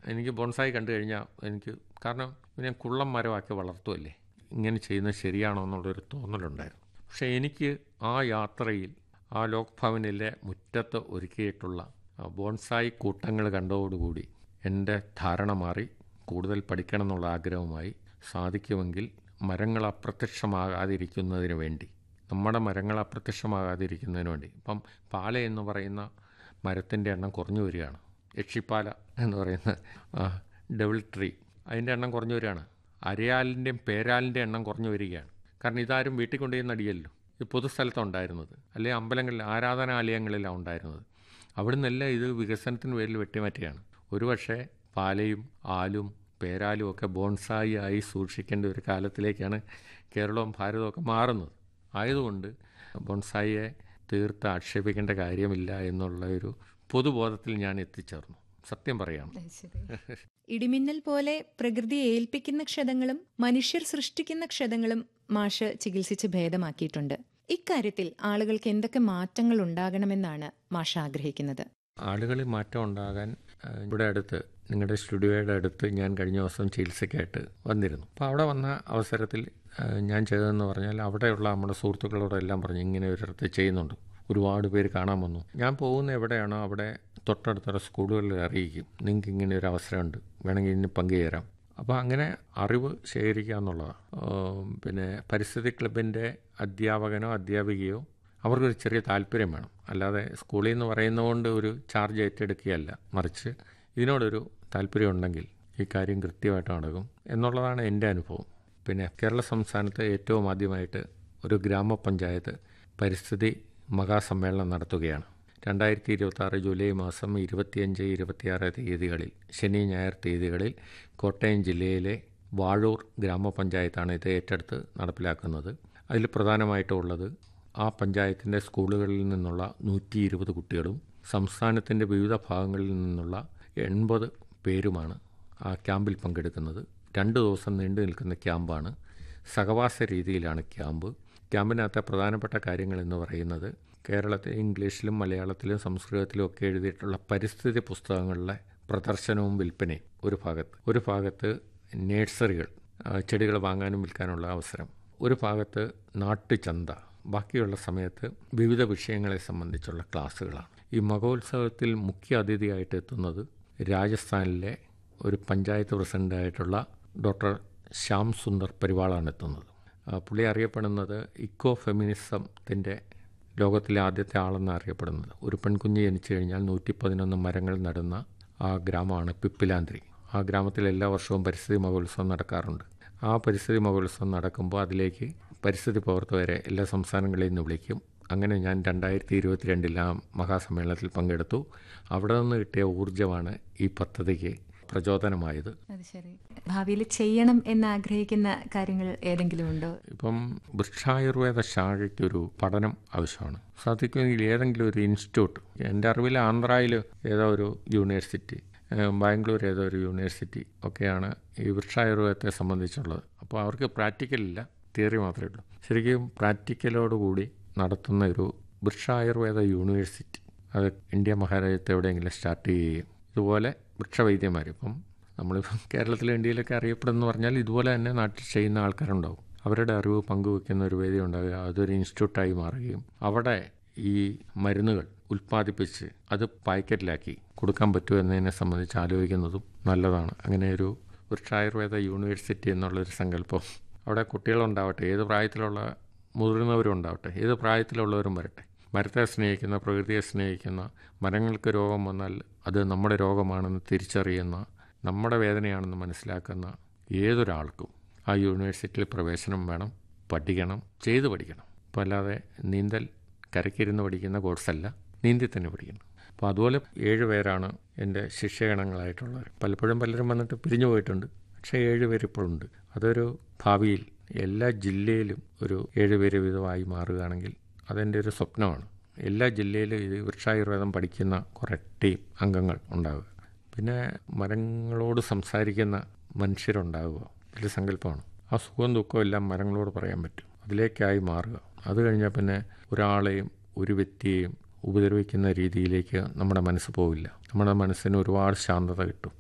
എനിക്ക് ബോൺസായി കണ്ടു കഴിഞ്ഞാൽ എനിക്ക് കാരണം ഞാൻ കുള്ളം മരമാക്കി വളർത്തുമല്ലേ ഇങ്ങനെ ചെയ്യുന്നത് ശരിയാണോ എന്നുള്ളൊരു തോന്നലുണ്ടായിരുന്നു പക്ഷേ എനിക്ക് ആ യാത്രയിൽ ആ ലോക് ഭവനിലെ മുറ്റത്ത് ഒരുക്കിയിട്ടുള്ള ആ ബോൺസായി കൂട്ടങ്ങൾ കണ്ടതോടുകൂടി എൻ്റെ ധാരണ മാറി കൂടുതൽ പഠിക്കണം എന്നുള്ള ആഗ്രഹവുമായി സാധിക്കുമെങ്കിൽ മരങ്ങൾ അപ്രത്യക്ഷമാകാതിരിക്കുന്നതിന് വേണ്ടി നമ്മുടെ മരങ്ങൾ അപ്രത്യക്ഷമാകാതിരിക്കുന്നതിന് വേണ്ടി ഇപ്പം പാല എന്ന് പറയുന്ന മരത്തിൻ്റെ എണ്ണം കുറഞ്ഞു വരികയാണ് യക്ഷിപ്പാല എന്ന് പറയുന്ന ഡബിൾ ട്രീ അതിൻ്റെ എണ്ണം കുറഞ്ഞു വരികയാണ് അരയാലിൻ്റെയും പേരാലിൻ്റെ എണ്ണം കുറഞ്ഞു വരികയാണ് കാരണം ഇതാരും വീട്ടിൽ കൊണ്ടുപോയി നടിയല്ലോ ഇത് പൊതുസ്ഥലത്താണ് ഉണ്ടായിരുന്നത് അല്ലെങ്കിൽ അമ്പലങ്ങളിൽ ആരാധനാലയങ്ങളിലാണ് ഉണ്ടായിരുന്നത് അവിടെ നിന്നെല്ലാം ഇത് വികസനത്തിന് പേരിൽ വെട്ടിമാറ്റുകയാണ് ഒരുപക്ഷെ പാലയും ആലും പേരാലും ഒക്കെ ബോൺസായി ആയി സൂക്ഷിക്കേണ്ട ഒരു കാലത്തിലേക്കാണ് കേരളവും ഭാരതവും ഒക്കെ മാറുന്നത് ആയതുകൊണ്ട് ബോൺസായിയെ തീർത്ത് ആക്ഷേപിക്കേണ്ട കാര്യമില്ല എന്നുള്ള ഒരു പൊതുബോധത്തിൽ ഞാൻ എത്തിച്ചേർന്നു സത്യം പറയാം ഇടിമിന്നൽ പോലെ പ്രകൃതിയെ ഏൽപ്പിക്കുന്ന ക്ഷതങ്ങളും മനുഷ്യർ സൃഷ്ടിക്കുന്ന ക്ഷതങ്ങളും മാഷ് ചികിത്സിച്ച് ഭേദമാക്കിയിട്ടുണ്ട് ഇക്കാര്യത്തിൽ ആളുകൾക്ക് എന്തൊക്കെ മാറ്റങ്ങൾ ഉണ്ടാകണമെന്നാണ് മാഷ് ആഗ്രഹിക്കുന്നത് ആളുകളിൽ മാറ്റം ഉണ്ടാകാൻ ആ, ഇവിടെ അടുത്ത് നിങ്ങളുടെ സ്റ്റുഡിയോയുടെ അടുത്ത് ഞാൻ കഴിഞ്ഞ ദിവസം ചികിത്സയ്ക്കായിട്ട് വന്നിരുന്നു അപ്പോൾ അവിടെ വന്ന അവസരത്തിൽ ആ, ഞാൻ ചെയ്തതെന്ന് പറഞ്ഞാൽ അവിടെയുള്ള നമ്മുടെ സുഹൃത്തുക്കളോടെല്ലാം പറഞ്ഞു ഇങ്ങനെ ഒരിടത്ത് ചെയ്യുന്നുണ്ട് ഒരുപാട് പേര് കാണാൻ വന്നു ഞാൻ പോകുന്ന എവിടെയാണോ അവിടെ തൊട്ടടുത്തുള്ള സ്കൂളുകളിൽ അറിയിക്കും നിങ്ങൾക്ക് ഇങ്ങനെ ഒരു അവസരമുണ്ട് വേണമെങ്കിൽ ഇനി പങ്കുചേരാം അപ്പോൾ അങ്ങനെ അറിവ് ശേഖരിക്കുക എന്നുള്ളതാണ് ആം, പിന്നെ പരിസ്ഥിതി ക്ലബിൻ്റെ അധ്യാപകനോ അധ്യാപികയോ അവർക്കൊരു ചെറിയ താല്പര്യം വേണം അല്ലാതെ സ്കൂളിൽ നിന്ന് പറയുന്നതുകൊണ്ട് ഒരു ചാർജ് ഏറ്റെടുക്കുകയല്ല മറിച്ച് ഇതിനോടൊരു താല്പര്യം ഉണ്ടെങ്കിൽ ഈ കാര്യം കൃത്യമായിട്ട് നടക്കും എന്നുള്ളതാണ് എൻ്റെ അനുഭവം പിന്നെ കേരള സംസ്ഥാനത്ത് ഏറ്റവും ആദ്യമായിട്ട് ഒരു ഗ്രാമപഞ്ചായത്ത് പരിസ്ഥിതി മഹാസമ്മേളനം നടത്തുകയാണ് രണ്ടായിരത്തി ഇരുപത്തി ആറ് ജൂലൈ മാസം ഇരുപത്തിയഞ്ച് ഇരുപത്തിയാറ് തീയതികളിൽ ശനി ഞായർ തീയതികളിൽ കോട്ടയം ജില്ലയിലെ വാഴൂർ ഗ്രാമപഞ്ചായത്താണ് ഇത് ഏറ്റെടുത്ത് നടപ്പിലാക്കുന്നത് അതിൽ പ്രധാനമായിട്ടുള്ളത് ആ പഞ്ചായത്തിൻ്റെ സ്കൂളുകളിൽ നിന്നുള്ള നൂറ്റി ഇരുപത് കുട്ടികളും സംസ്ഥാനത്തിൻ്റെ വിവിധ ഭാഗങ്ങളിൽ നിന്നുള്ള എൺപത് പേരുമാണ് ആ ക്യാമ്പിൽ പങ്കെടുക്കുന്നത് രണ്ട് ദിവസം നീണ്ടു നിൽക്കുന്ന ക്യാമ്പാണ് സഹവാസ രീതിയിലാണ് ക്യാമ്പ് ക്യാമ്പിനകത്തെ പ്രധാനപ്പെട്ട കാര്യങ്ങൾ എന്ന് പറയുന്നത് കേരളത്തിൽ ഇംഗ്ലീഷിലും മലയാളത്തിലും സംസ്കൃതത്തിലും ഒക്കെ എഴുതിയിട്ടുള്ള പരിസ്ഥിതി പുസ്തകങ്ങളുടെ പ്രദർശനവും വിൽപ്പനയും ഒരു ഭാഗത്ത് ഒരു ഭാഗത്ത് നേഴ്സറികൾ ആ, ചെടികൾ വാങ്ങാനും വിൽക്കാനുള്ള അവസരം ഒരു ഭാഗത്ത് നാട്ടുചന്ത ബാക്കിയുള്ള സമയത്ത് വിവിധ വിഷയങ്ങളെ സംബന്ധിച്ചുള്ള ക്ലാസ്സുകളാണ് ഈ മഹോത്സവത്തിൽ മുഖ്യ അതിഥിയായിട്ട് എത്തുന്നത് രാജസ്ഥാനിലെ ഒരു പഞ്ചായത്ത് പ്രസിഡൻ്റായിട്ടുള്ള ഡോക്ടർ ശ്യാം സുന്ദർ പരിവാളാണ് എത്തുന്നത് ആ, പുള്ളി അറിയപ്പെടുന്നത് ഇക്കോ ഫെമിനിസത്തിൻ്റെ ലോകത്തിലെ ആദ്യത്തെ ആളെന്ന് അറിയപ്പെടുന്നത് ഒരു പെൺകുഞ്ഞ് ജനിച്ചു കഴിഞ്ഞാൽ നൂറ്റി പതിനൊന്ന് മരങ്ങൾ നടുന്ന ആ ഗ്രാമമാണ് പിപ്പിലാന്ത്രി ആ ഗ്രാമത്തിൽ എല്ലാ വർഷവും പരിസ്ഥിതി മഹോത്സവം നടക്കാറുണ്ട് ആ പരിസ്ഥിതി മഹോത്സവം നടക്കുമ്പോൾ അതിലേക്ക് പരിസ്ഥിതി പ്രവർത്തകരെ എല്ലാ സംസ്ഥാനങ്ങളിൽ നിന്ന് വിളിക്കും അങ്ങനെ ഞാൻ രണ്ടായിരത്തി ഇരുപത്തിരണ്ടിൽ ആ മഹാസമ്മേളനത്തിൽ പങ്കെടുത്തു അവിടെ നിന്ന് കിട്ടിയ ഊർജ്ജമാണ് ഈ പദ്ധതിക്ക് പ്രചോദനമായത് അത് ശരി ഭാവിയിൽ ചെയ്യണം എന്ന് ആഗ്രഹിക്കുന്ന കാര്യങ്ങൾ ഏതെങ്കിലും ഉണ്ടോ ഇപ്പം വൃക്ഷായുർവേദ ശാഖയ്ക്കൊരു പഠനം ആവശ്യമാണ് സാധിക്കുമെങ്കിൽ ഏതെങ്കിലും ഒരു ഇൻസ്റ്റിറ്റ്യൂട്ട് എൻ്റെ അറിവിൽ ആന്ധ്രയിൽ ഏതോ ഒരു യൂണിവേഴ്സിറ്റി ഏഹ് ബാംഗ്ലൂർ ഏതോ ഒരു യൂണിവേഴ്സിറ്റി ഒക്കെയാണ് ഈ വൃക്ഷായുർവേദത്തെ സംബന്ധിച്ചുള്ളത് അപ്പോൾ അവർക്ക് പ്രാക്ടിക്കലില്ല തിയറി മാത്രമേ ഉള്ളൂ ശരിക്കും പ്രാക്ടിക്കലോടുകൂടി നടത്തുന്ന ഒരു വൃക്ഷായുർവേദ യൂണിവേഴ്സിറ്റി അത് ഇന്ത്യ മഹാരാജ്യത്ത് എവിടെയെങ്കിലും സ്റ്റാർട്ട് ചെയ്യുകയും ഇതുപോലെ വൃക്ഷവൈദ്യന്മാർ ഇപ്പം നമ്മളിപ്പം കേരളത്തിലും ഇന്ത്യയിലൊക്കെ അറിയപ്പെടുന്ന പറഞ്ഞാൽ ഇതുപോലെ തന്നെ നാട്ടിൽ ചെയ്യുന്ന ആൾക്കാരുണ്ടാവും അവരുടെ അറിവ് പങ്കുവെക്കുന്ന ഒരു വേദി ഉണ്ടാവുക അതൊരു ഇൻസ്റ്റിറ്റ്യൂട്ടായി മാറുകയും അവിടെ ഈ മരുന്നുകൾ ഉൽപ്പാദിപ്പിച്ച് അത് പാക്കറ്റിലാക്കി കൊടുക്കാൻ പറ്റുമോ എന്നതിനെ സംബന്ധിച്ച് ആലോചിക്കുന്നതും നല്ലതാണ് അങ്ങനെ ഒരു വൃക്ഷായുർവേദ യൂണിവേഴ്സിറ്റി എന്നുള്ളൊരു സങ്കല്പം അവിടെ കുട്ടികളുണ്ടാവട്ടെ ഏത് പ്രായത്തിലുള്ള മുതിർന്നവരും ഉണ്ടാവട്ടെ ഏത് പ്രായത്തിലുള്ളവരും വരട്ടെ മരത്തെ സ്നേഹിക്കുന്ന പ്രകൃതിയെ സ്നേഹിക്കുന്ന മരങ്ങൾക്ക് രോഗം വന്നാൽ അത് നമ്മുടെ രോഗമാണെന്ന് തിരിച്ചറിയുന്ന നമ്മുടെ വേദനയാണെന്ന് മനസ്സിലാക്കുന്ന ഏതൊരാൾക്കും ആ യൂണിവേഴ്സിറ്റിയിൽ പ്രവേശനം വേണം പഠിക്കണം ചെയ്ത് പഠിക്കണം അപ്പോൾ അല്ലാതെ നീന്തൽ കരയ്ക്കിരുന്ന് പഠിക്കുന്ന കോഴ്സല്ല നീന്തി തന്നെ പഠിക്കണം അപ്പോൾ അതുപോലെ ഏഴ് പേരാണ് എൻ്റെ ശിഷ്യഗണങ്ങളായിട്ടുള്ളവർ പലപ്പോഴും പലരും വന്നിട്ട് പിരിഞ്ഞു പോയിട്ടുണ്ട് പക്ഷേ ഏഴ് പേര് ഇപ്പോഴുണ്ട് അതൊരു ഭാവിയിൽ എല്ലാ ജില്ലയിലും ഒരു ഏഴ് പേര് വീതമായി മാറുകയാണെങ്കിൽ അതെൻ്റെ ഒരു സ്വപ്നമാണ് എല്ലാ ജില്ലയിലും ഇത് വൃക്ഷായുർവേദം പഠിക്കുന്ന കുറേ ടീം അംഗങ്ങൾ ഉണ്ടാവുക പിന്നെ മരങ്ങളോട് സംസാരിക്കുന്ന മനുഷ്യരുണ്ടാവുക വലിയ സങ്കല്പമാണ് ആ സുഖവും ദുഃഖവും എല്ലാം മരങ്ങളോട് പറയാൻ പറ്റും അതിലേക്കായി മാറുക അത് കഴിഞ്ഞാൽ പിന്നെ ഒരാളെയും ഒരു വ്യക്തിയെയും ഉപദ്രവിക്കുന്ന രീതിയിലേക്ക് നമ്മുടെ മനസ്സ് പോവില്ല നമ്മുടെ മനസ്സിന് ഒരുപാട് ശാന്തത കിട്ടും